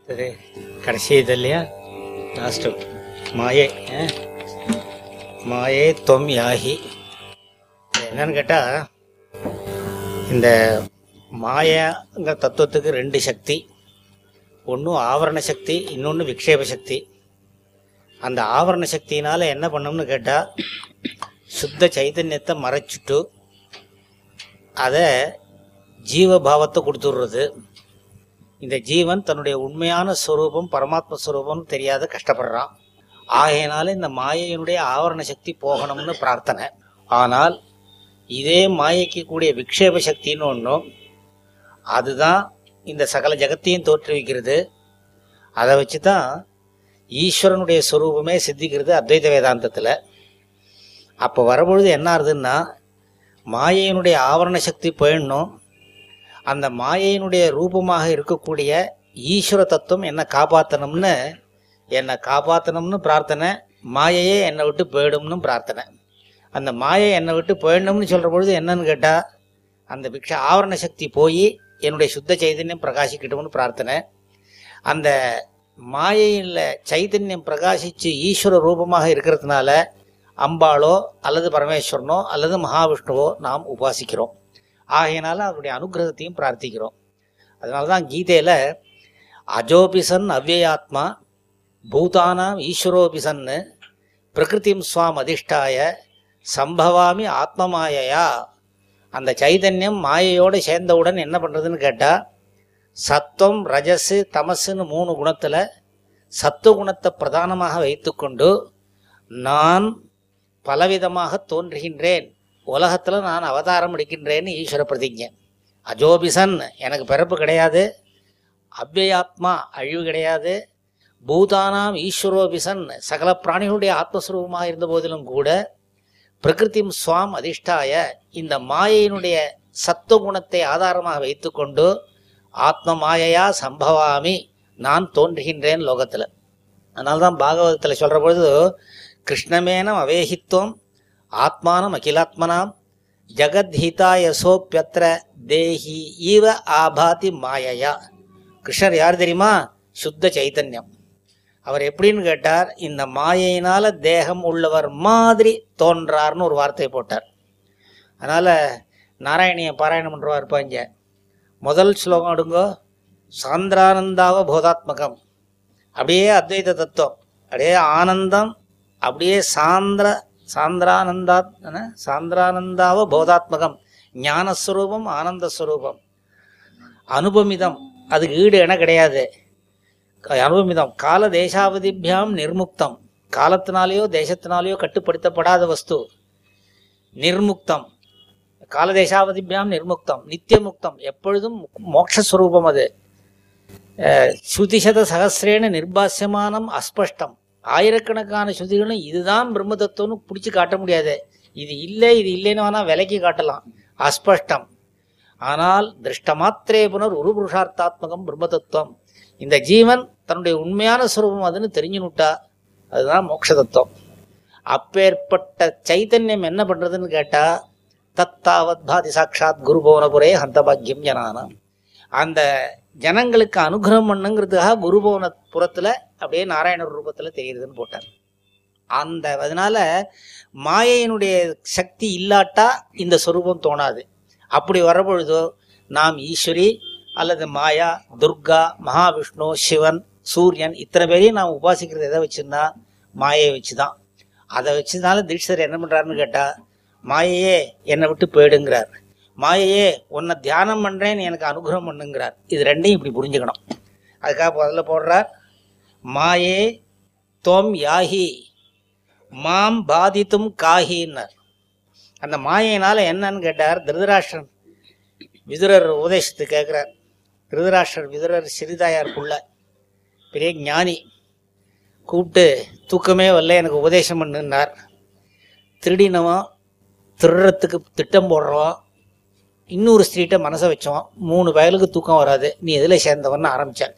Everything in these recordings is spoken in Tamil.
சரி கடைசி இது இல்லையா லாஸ்ட்டு மாயை ஆ? மாயே தொம் யாகி இது என்னன்னு கேட்டால் இந்த மாயாங்கிற தத்துவத்துக்கு ரெண்டு சக்தி ஒன்று ஆவரண சக்தி இன்னொன்று விக்ஷேப சக்தி அந்த ஆவரண சக்தியினால் என்ன பண்ணோம்னு கேட்டால் சுத்த சைதன்யத்தை மறைச்சிட்டு அதை ஜீவபாவத்தை கொடுத்துடுறது இந்த ஜீவன் தன்னுடைய உண்மையான ஸ்வரூபம் பரமாத்ம ஸ்வரூபம் தெரியாத கஷ்டப்படுறான் ஆகையினால இந்த மாயையினுடைய ஆவரண சக்தி போகணும்னு பிரார்த்தனை ஆனால் இதே மாயைக்கு கூடிய விக்ஷேப சக்தின்னு ஒன்றும் அதுதான் இந்த சகல ஜகத்தையும் தோற்றுவிக்கிறது அதை வச்சு தான் ஈஸ்வரனுடைய ஸ்வரூபமே சித்திக்கிறது அத்வைத வேதாந்தத்தில் அப்போ வரும்பொழுது என்ன ஆகுதுன்னா மாயையினுடைய ஆவரண சக்தி போயிடணும் அந்த மாயையினுடைய ரூபமாக இருக்கக்கூடிய ஈஸ்வர தத்துவம் என்னை காப்பாற்றணும்னு என்னை காப்பாற்றணும்னு பிரார்த்தனை மாயையே என்னை விட்டு போயிடும்னு பிரார்த்தனை அந்த மாயை என்னை விட்டு போயிடணும்னு சொல்கிற பொழுது என்னன்னு கேட்டால் அந்த பிக்ஷ ஆவரண சக்தி போய் என்னுடைய சுத்த சைதன்யம் பிரகாசிக்கட்டும்னு பிரார்த்தனை அந்த மாயையில் சைதன்யம் பிரகாசித்து ஈஸ்வர ரூபமாக இருக்கிறதுனால அம்பாளோ அல்லது பரமேஸ்வரனோ அல்லது மகாவிஷ்ணுவோ நாம் உபாசிக்கிறோம் ஆகையினால அவருடைய அனுகிரகத்தையும் பிரார்த்திக்கிறோம் அதனால தான் கீதையில் அஜோபிசன் அவ்யயாத்மா பூதானாம் ஈஸ்வரோபிசன்னு பிரகிருதிம் சுவாம் அதிஷ்டாய சம்பவாமி ஆத்மமாயையா அந்த சைதன்யம் மாயையோடு சேர்ந்தவுடன் என்ன பண்ணுறதுன்னு கேட்டால் சத்துவம் ரஜஸு தமசுன்னு மூணு குணத்தில் சத்துவ குணத்தை பிரதானமாக வைத்துக்கொண்டு நான் பலவிதமாக தோன்றுகின்றேன் உலகத்தில் நான் அவதாரம் எடுக்கின்றேன்னு ஈஸ்வர பிரதிஜை அஜோபிசன் எனக்கு பிறப்பு கிடையாது அவ்யயாத்மா அழிவு கிடையாது பூதானாம் ஈஸ்வரோபிசன் சகல பிராணிகளுடைய ஆத்மஸ்வரூபமாக இருந்த போதிலும் கூட பிரகிருதிம் சுவாம் அதிஷ்டாய இந்த மாயையினுடைய சத்துவ குணத்தை ஆதாரமாக வைத்துக்கொண்டு ஆத்ம மாயையா சம்பவாமி நான் தோன்றுகின்றேன் லோகத்தில் அதனால தான் பாகவதத்தில் சொல்கிற பொழுது கிருஷ்ணமேனம் அவேகித்துவம் ஆத்மானம் அகிலாத்மனாம் ஜகத்ஹிதாய சோப்பியத்திர தேஹி ஈவ ஆபாதி மாயையா கிருஷ்ணர் யார் தெரியுமா சுத்த சைத்தன்யம் அவர் எப்படின்னு கேட்டார் இந்த மாயையினால தேகம் உள்ளவர் மாதிரி தோன்றார்னு ஒரு வார்த்தை போட்டார் அதனால் நாராயணிய பாராயணம் பண்ணுறவா இருப்பாங்க முதல் ஸ்லோகம் எடுங்கோ சாந்திரானந்தாவ போதாத்மகம் அப்படியே அத்வைத தத்துவம் அப்படியே ஆனந்தம் அப்படியே சாந்திர சாந்திரானந்தா என்ன? சாந்திரானந்தாவ போதாத்மகம் ஞானஸ்வரூபம் ஆனந்தஸ்வரூபம் அனுபமிதம் அதுக்கு ஈடு என கிடையாது அனுபமிதம் கால தேசாவதிபியாம் நிர்முக்தம் காலத்தினாலேயோ தேசத்தினாலேயோ கட்டுப்படுத்தப்படாத வஸ்து நிர்முக்தம் காலதேசாவதிபியாம் நிர்முக்தம் நித்தியமுக்தம் எப்பொழுதும் மோட்சஸ்வரூபம் அது அஹ், ஸ்ருதிசத சகசிரேன நிர்பாசியமானம் அஸ்பஷ்டம் ஆயிரக்கணக்கான ஸ்ருதிகளும் இதுதான் பிரம்ம தத்துவம்னு பிடிச்சி காட்ட முடியாது இது இல்லை இது இல்லைன்னு வேணால் விலைக்கு காட்டலாம் அஸ்பஷ்டம் ஆனால் திருஷ்டமாத்திரே புனர் உரு புருஷார்த்தாத்மகம் பிரம்ம தத்துவம் இந்த ஜீவன் தன்னுடைய உண்மையான சுரூபம் அதுன்னு தெரிஞ்சுனுட்டா அதுதான் மோட்ச தத்துவம் அப்பேற்பட்ட சைத்தன்யம் என்ன பண்ணுறதுன்னு கேட்டால் தத்தாவத் பாதி சாட்சாத் குரு பவனபுரே ஹந்தபாக்கியம் ஜனானாம் அந்த ஜனங்களுக்கு அனுகிரகம் பண்ணுங்கிறதுக்காக குருபவனபுரத்தில் அப்படியே நாராயணர் ரூபத்தில் தெரியுதுன்னு போட்டார் அந்த அதனால மாயையினுடைய சக்தி இல்லாட்டா இந்த சொரூபம் தோணாது அப்படி வரப்பொழுதோ நாம் ஈஸ்வரி அல்லது மாயா துர்கா மகாவிஷ்ணு சிவன் சூரியன் இத்தனை பேரையும் நாம் உபாசிக்கிறது எதை வச்சுன்னா மாயை வச்சு தான் அதை வச்சதுனால தீட்சர் என்ன பண்ணுறாருன்னு கேட்டால் மாயையே என்னை விட்டு போயிடுங்கிறார் மாயையே உன்னை தியானம் பண்ணுறேன்னு எனக்கு அனுகிரகம் பண்ணுங்கிறார் இது ரெண்டையும் இப்படி புரிஞ்சுக்கணும் அதுக்காக முதல்ல போடுறார் மாயே தோம் யாஹி மாம் பாதித்தும் காஹின்னார் அந்த மாயையினால என்னன்னு கேட்டார் திருதராஷ்டிரன் விதுரர் உபதேசத்தை கேட்குறார் திருதராஷ்டிரர் விதுரர் சிறிதாயார் புள்ள பெரிய ஞானி கூப்பிட்டு தூக்கமே வரல எனக்கு உபதேசம் பண்ணுன்னார் திருடினவன் திருடுறதுக்கு திட்டம் போடுறோம் இன்னொரு ஸ்திரீட்ட மனசை வச்சோம் மூணு வயலுக்கு தூக்கம் வராது நீ எதில் சேர்ந்தவன்னு ஆரம்பித்தார்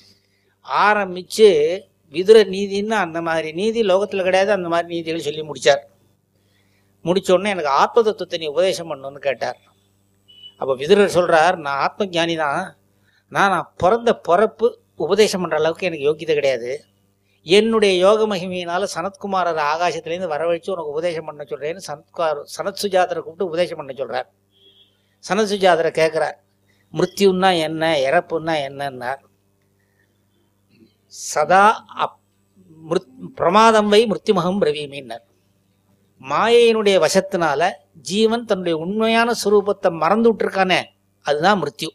ஆரம்பித்து விதுர நீதின்னு அந்த மாதிரி நீதி லோகத்தில் கிடையாது அந்த மாதிரி நீதிகள் சொல்லி முடித்தார் முடிச்சோடனே எனக்கு ஆத்ம தத்துவத்தை நீ உபதேசம் பண்ணணும்னு கேட்டார் அப்போ விதுரர் சொல்கிறார் நான் ஆத்ம ஞானி தான் நான் நான் பிறந்த பிறப்பு உபதேசம் பண்ற அளவுக்கு எனக்கு யோக்கியதை கிடையாது என்னுடைய யோக மகிமையினால சனத்குமாரர் ஆகாசத்திலேருந்து வரவழைச்சு உனக்கு உபதேசம் பண்ண சொல்றேன்னு சனத்குமார் சனத் சுஜாதரை கூப்பிட்டு உபதேசம் பண்ண சொல்றார் சனத் சுஜாதரை கேட்கிறார் மிருத்யுன்னா என்ன இறப்புன்னா என்னன்னார் சதா அப் மிருத் பிரமாதம் வை மிருத்யுமகம் பிரவீமின்னார் மாயையினுடைய வசத்தினால ஜீவன் தன்னுடைய உண்மையான சுரூபத்தை மறந்து விட்டுருக்கானே அதுதான் மிருத்யு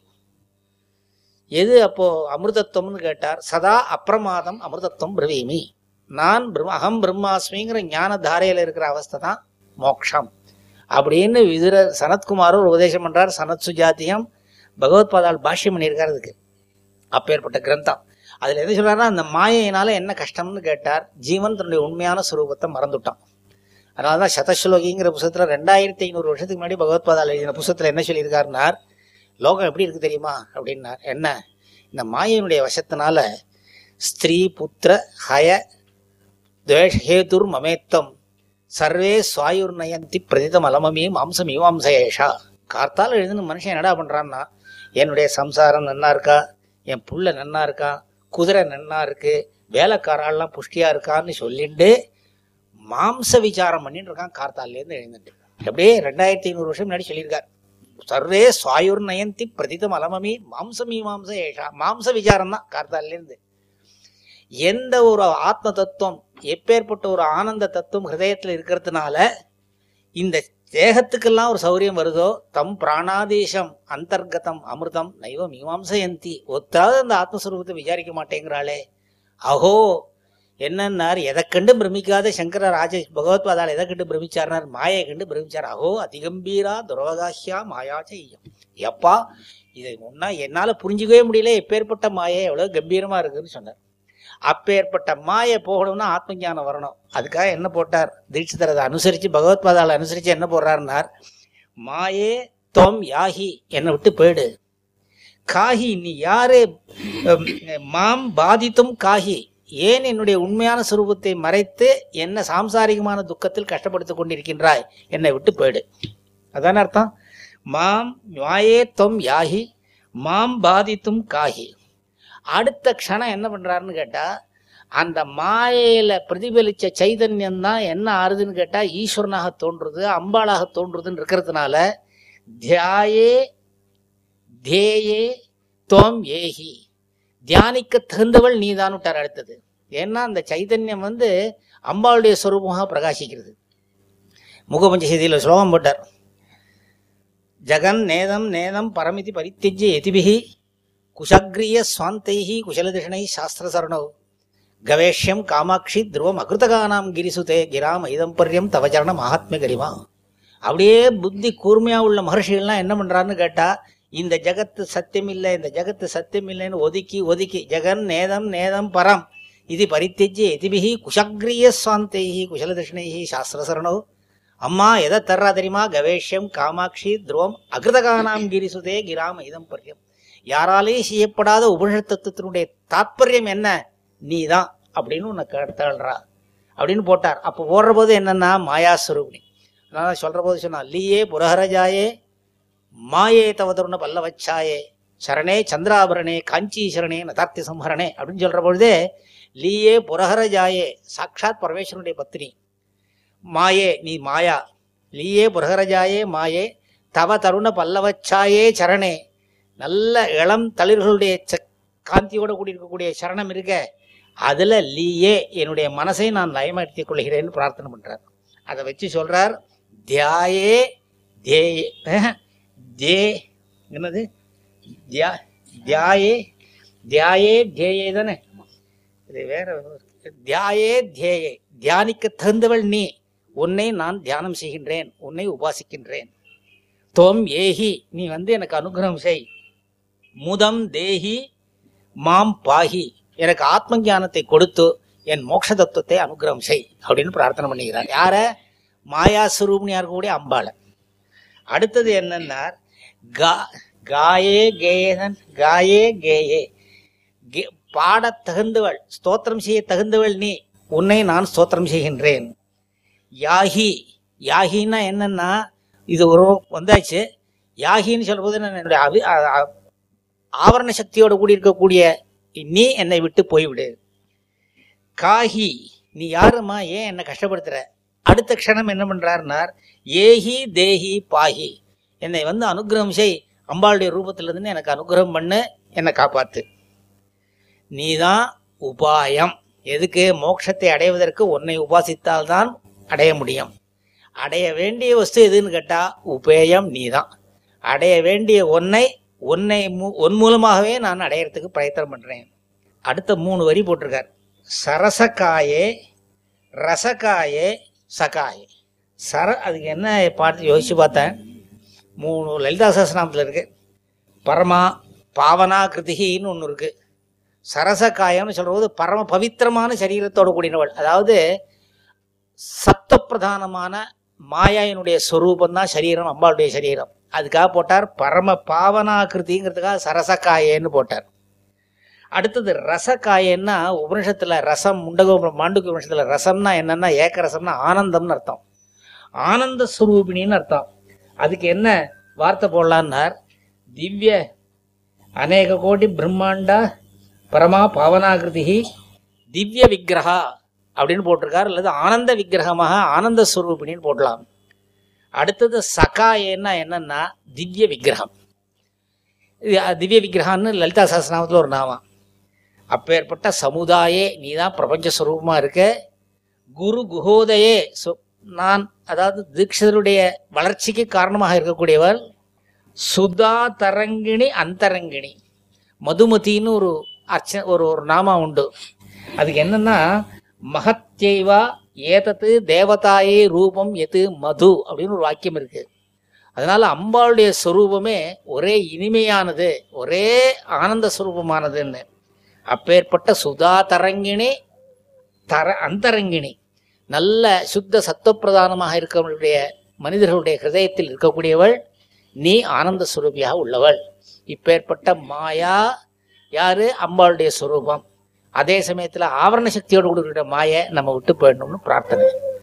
எது அப்போ அமிர்தத்துவம்னு கேட்டார் சதா அப்பிரமாதம் அமிர்தத்துவம் பிரவீமி நான் பிரம்ம அகம் பிரம்மாஸ்மிங்கிற ஞான தாரையில இருக்கிற அவஸ்தை தான் மோக்ஷம் அப்படின்னு விதுர சனத்குமார் ஒரு உபதேசம் பண்றார் சனத் சுஜாத்தியம் பகவத்பாதால் பாஷ்யம் பண்ணியிருக்கார் அதுக்கு அப்பேற்பட்ட கிரந்தம் அதுல எது சொல்றாருன்னா அந்த மாயையினால என்ன கஷ்டம்னு கேட்டார் ஜீவன் தன்னுடைய உண்மையான சுரூபத்தை மறந்துட்டான் அதனால தான் சதஸ்லோகிங்கிற புத்தகத்தில் ரெண்டாயிரத்தி ஐநூறு வருஷத்துக்கு முன்னாடி பகவத்பாதால் எழுதின புத்தகத்தில் என்ன சொல்லியிருக்காருனார் லோகம் எப்படி இருக்கு தெரியுமா அப்படின்னார் என்ன இந்த மாயையினுடைய வசத்தினால ஸ்திரீ புத்திர ஹய துவேஷ் ஹேதுர் மமேத்தம் சர்வே சுவாயுர் நயந்தி பிரதிதம் அலமமே மாம்சம் மீமாம்சேஷா கார்த்தால் எழுதுன மனுஷன் என்னடா பண்றான்னா என்னுடைய சம்சாரம் நன்னா இருக்கா என் புள்ள நன்னா இருக்கா குதிரை நன்னா இருக்கு வேலைக்காரெல்லாம் புஷ்டியா இருக்கான்னு சொல்லிட்டு மாம்ச விசாரம் பண்ணிட்டு இருக்கான் கார்த்தாலேருந்து எழுந்துட்டு அப்படியே ரெண்டாயிரத்தி ஐநூறு வருஷம் முன்னாடி சொல்லியிருக்கார் சர்வே சுவாயுர் நயந்தி பிரதிதம் அலமமி மாம்சமீ மாம்ச ஏஷா மாம்ச விசாரம் தான் கார்த்தாலேருந்து எந்த ஒரு ஆத்ம தத்துவம் எப்பேற்பட்ட ஒரு ஆனந்த தத்துவம் ஹிருதயத்தில் இருக்கிறதுனால இந்த தேகத்துக்கெல்லாம் ஒரு சௌரியம் வருதோ தம் பிராணாதேசம் அந்தர்கதம் அமிர்தம் நைவ மீமாம்சயந்தி ஒத்தாவது அந்த ஆத்மஸ்வரூபத்தை விசாரிக்க மாட்டேங்கிறாளே அஹோ என்னன்னார் எதை கண்டு பிரமிக்காத சங்கர ராஜ பகவத்பாதால் எதை கண்டு பிரமிச்சார்னார் மாயை கண்டு பிரமிச்சார் அஹோ அதிகம்பீரா துரோகாஹ்யா மாயாச்ச ஐயம் எப்பா இதை முன்னா என்னால புரிஞ்சுக்கவே முடியல எப்பேற்பட்ட மாயை எவ்வளவு கம்பீரமா இருக்குன்னு சொன்னார் அப்பேற்பட்ட மாயை போகணும்னா ஆத்ம ஞானம் வரணும் அதுக்காக என்ன போட்டார் தீட்சிதர் அதை அனுசரித்து பகவத்பாதால அனுசரித்து என்ன போடுறாருன்னார் மாயே தொம் யாஹி என்னை விட்டு போயிடு காஹி நீ யாரு ஹம், மாம் பாதித்தும் காஹி ஏன் என்னுடைய உண்மையான சுரூபத்தை மறைத்து என்ன சாம்சாரிகமான துக்கத்தில் கஷ்டப்படுத்திக் கொண்டிருக்கின்றாய் என்னை விட்டு போயிடு அதான அர்த்தம் மாம் மாயே தொம் யாஹி மாம் பாதித்தும் காஹி அடுத்த க்ஷணம் என்ன பண்றாருன்னு கேட்டா அந்த மாயையில பிரதிபலிச்ச சைதன்யம் தான் என்ன ஆறுதுன்னு கேட்டா ஈஸ்வரனாக தோன்றுறது அம்பாளாக தோன்றுறதுன்னு இருக்கிறதுனால தியாயே தேயே தோம் ஏஹி தியானிக்க தகுந்தவள் நீதான் விட்டார் அடுத்தது ஏன்னா அந்த சைதன்யம் வந்து அம்பாளுடைய ஸ்வரூபமாக பிரகாசிக்கிறது முகபஞ்சசதியில் ஸ்லோகம் போட்டார் ஜகன் நேதம் நேதம் பரமிதி பரித்தியஜ்ய எதிபிகி குஷக்ரிய சுவாந்தைஹி குஷலதிஷணை சாஸ்திரசரணோ கவேஷ்யம் காமாட்சி துருவம் அகிருதகானாம் கிரிசுதே கிராம் ஐதம்பர்யம் தவச்சரண மகாத்மிய கரிமா அப்படியே புத்தி கூர்மையா உள்ள மகர்ஷிகள்லாம் என்ன பண்றாருன்னு கேட்டா இந்த ஜகத்து சத்தியம் இல்லை இந்த ஜகத்து சத்தியம் இல்லைன்னு ஒதுக்கி ஒதுக்கி ஜெகன் நேதம் நேதம் பரம் இது பரித்தியஜ்ய எதிபிகி குஷக்ரிய சுவாந்தைஹி குஷலதிஷணைஹி சாஸ்திரசரணோ அம்மா எதை தர்றா தெரியுமா கவேஷ்யம் காமாட்சி துருவம் அகிருதகானாம் கிரிசுதே கிராம் ஐதம்பர்யம் யாராலையும் செய்யப்படாத உபனிஷத் தத்துவத்தினுடைய தாத்பரியம் என்ன நீ தான் அப்படின்னு உன்னை கேட்டாள்றா அப்படின்னு போட்டார் அப்போ போடுற போது என்னன்னா மாயாஸ்வரூபிணி நான் சொல்ற போது சொன்னா லீயே புரஹரஜாயே மாயே தவதருண பல்லவச்சாயே சரணே சந்திராபரணே காஞ்சீஸ்வரனே நதார்த்தி சம்ஹரணே அப்படின்னு சொல்ற பொழுதே லீயே புரஹரஜாயே சாட்சாத் பரமேஸ்வரனுடைய பத்னி மாயே நீ மாயா லீயே புரஹரஜாயே மாயே தவ தருண பல்லவச்சாயே சரணே நல்ல இளம் தளிர்களுடைய ச- காந்தியோட கூடி இருக்கக்கூடிய சரணம் இருக்க அதுல லீயே என்னுடைய மனசை நான் லயமாற்றிக் கொள்கிறேன்னு பிரார்த்தனை பண்றார் அதை வச்சு சொல்றார் தியாயே தேயே அஹ், தே என்னது தியா தியாயே தியாயே தியேயே தானே இது வேற ஒரு- தியாயே தியேயே தியானிக்க தகுந்தவள் நீ உன்னை நான் தியானம் செய்கின்றேன் உன்னை உபாசிக்கின்றேன் தோம் ஏஹி நீ வந்து எனக்கு அனுகிரகம் செய் முதம் தேஹி மாம் பாஹி எனக்கு ஆத்ம ஞானத்தை கொடுத்து என் மோட்ச தத்துவத்தை அனுகிரகம் செய் அப்படின்னு பிரார்த்தனை பண்ணிக்கிறார் யார மாயாஸ்வரூபினியா இருக்கக்கூடிய அம்பாளை அடுத்தது என்னன்னா கா காயே கேயன் காயே கேயே கே- பாடத் தகுந்தவள் ஸ்தோத்திரம் செய்ய தகுந்தவள் நீ உன்னை நான் ஸ்தோத்திரம் செய்கின்றேன் யாஹி யாஹின்னா என்னன்னா இது ஒரு வந்தாச்சு யாகின்னு சொல்லும்போது நான் என்னுடைய அவி ஆ- ஆ- ஆவரண சக்தியோட கூடி இருக்கக்கூடிய நீ என்னை விட்டு போய்விடு காஹி நீ யாரும்மா ஏன் என்னை கஷ்டப்படுத்துற அடுத்த க்ஷணம் என்ன பண்றாருனார் ஏஹி தேஹி பாஹி என்னை வந்து அனுகிரகம் செய் அம்பாளுடைய ரூபத்திலிருந்து எனக்கு அனுகிரகம் பண்ணு என்னை காப்பாத்து நீதான் உபாயம் எதுக்கு மோட்சத்தை அடைவதற்கு உன்னை உபாசித்தால்தான் அடைய முடியும் அடைய வேண்டிய வஸ்து எதுன்னு கேட்டா உபேயம் நீதான் அடைய வேண்டிய ஒன்னை உன்னை மூ- உன் மூலமாகவே நான் அடையறதுக்கு பிரயத்தனம் பண்றேன் அடுத்த மூணு வரி போட்டிருக்கார் சரசகாயே ரசகாயே சகாயே சர அதுக்கு என்ன பார்த்து யோசிச்சு பார்த்தேன் மூணு லலிதா சஹஸ்ரநாமத்தில் இருக்கு பரமா பாவனா கிருதிகின்னு ஒன்று இருக்கு சரசகாயம்னு சொல்றது பரம பவித்திரமான சரீரத்தோட கூடினவள் அதாவது சத்தப்பிரதானமான மாயாயினுடைய ஸ்வரூபம் தான் சரீரம் அம்பாளுடைய சரீரம் அதுக்காக போட்டார் பரம பாவனாகிருதிங்கிறதுக்காக சரசகாயேன்னு போட்டார் அடுத்தது ரசகாயன்னா உபனிஷத்துல ரசம் முண்டகோ மாண்டுக்கு உபனிஷத்துல ரசம்னா என்னன்னா ஏக்க ரசம்னா ஆனந்தம்னு அர்த்தம் ஆனந்த ஸ்வரூபிணின்னு அர்த்தம் அதுக்கு என்ன வார்த்தை போடலான்னார் திவ்ய அநேக கோடி பிரம்மாண்டா பரமா பாவனாகிருதி திவ்ய விக்கிரகா அப்படின்னு போட்டிருக்கார் அல்லது ஆனந்த விக்கிரகமாக ஆனந்த ஸ்வரூபிணின்னு போடலாம் அடுத்தது சகாயன்னா என்னன்னா திவ்ய விக்கிரகம் இது அஹ், திவ்ய விக்கிரகான்னு லலிதா சஹஸ்ரநாமத்தில் ஒரு நாமம் அப்பேற்பட்ட சமுதாயே நீ தான் பிரபஞ்ச ஸ்வரூபமாக இருக்க குரு குஹோதயே சு- நான் அதாவது தீட்சிதருடைய வளர்ச்சிக்கு காரணமாக இருக்கக்கூடியவர் சுதா தரங்கிணி அந்தரங்கிணி மதுமதின்னு ஒரு அர்ச்ச ஒரு ஒரு நாமம் உண்டு அதுக்கு என்னன்னா மகத்யைவா ஏதத்து தேவதாயே ரூபம் எது மது அப்படின்னு ஒரு வாக்கியம் இருக்கு அதனால அம்பாளுடைய ஸ்வரூபமே ஒரே இனிமையானது ஒரே ஆனந்த ஸ்வரூபமானதுன்னு அப்பேற்பட்ட சுதா தரங்கிணி தர அந்தரங்கிணி நல்ல சுத்த சத்துவப்பிரதானமாக இருக்கவளுடைய மனிதர்களுடைய ஹிருதயத்தில் இருக்கக்கூடியவள் நீ ஆனந்த சுரூபியாக உள்ளவள் இப்பேற்பட்ட மாயா யாரு அம்பாளுடைய சுரூபம் அதே சமயத்தில் ஆவரண சக்தியோடு கொடுக்கிற மாயை நம்ம விட்டு போயிடணும்னு பிரார்த்தனை